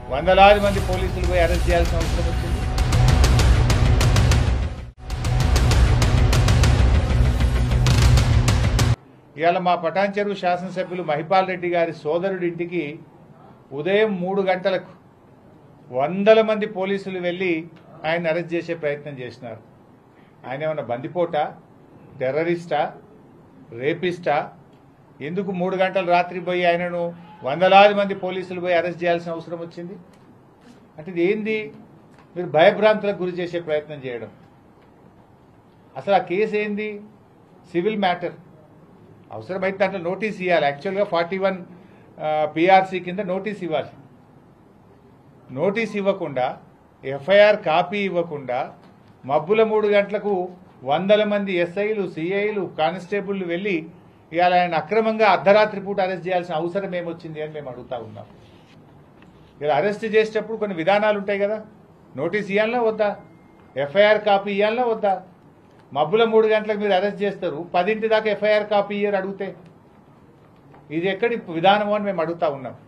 వందలాది మంది పోలీసులు పోయి అరెస్ట్ చేయాల్సిన అవసరం వచ్చింది ఇవాళ మా పటాన్ చెరువు శాసనసభ్యులు మహిపాల్ రెడ్డి గారి సోదరుడి ఇంటికి ఉదయం మూడు గంటలకు వందల మంది పోలీసులు వెళ్ళి ఆయన అరెస్ట్ చేసే ప్రయత్నం చేసినారు ఆయన ఏమన్నా బందిపోటా టెర్రరిస్టా రేపిస్టా ఎందుకు మూడు గంటలు రాత్రి పోయి ఆయనను వందలాది మంది పోలీసులు పోయి అరెస్ట్ చేయాల్సిన అవసరం వచ్చింది అంటే ఇది ఏంది మీరు భయభ్రాంతులకు గురి చేసే ప్రయత్నం చేయడం అసలు ఆ కేసు ఏంది సివిల్ మ్యాటర్ అవసరమైతే దాంట్లో నోటీస్ ఇవ్వాలి యాక్చువల్గా ఫార్టీ వన్ పిఆర్సీ కింద నోటీస్ ఇవ్వాలి నోటీస్ ఇవ్వకుండా ఎఫ్ఐఆర్ కాపీ ఇవ్వకుండా మబ్బుల మూడు గంటలకు వందల మంది ఎస్ఐలు సిఐలు కానిస్టేబుల్ వెళ్ళి ఇవాళ ఆయన అక్రమంగా అర్ధరాత్రి పూట అరెస్ట్ చేయాల్సిన అవసరం ఏమొచ్చింది అని మేము అడుగుతా ఉన్నాం ఇలా అరెస్ట్ చేసేటప్పుడు కొన్ని విధానాలు ఉంటాయి కదా నోటీస్ ఇవ్వాలన్నా వద్దా ఎఫ్ఐఆర్ కాపీ ఇవ్వాలన్నా వద్దా మబ్బుల మూడు గంటలకు మీరు అరెస్ట్ చేస్తారు పదింటి దాకా ఎఫ్ఐఆర్ కాపీ ఇయ్యరు అడిగితే ఇది ఎక్కడి విధానం అని మేము అడుగుతా ఉన్నాం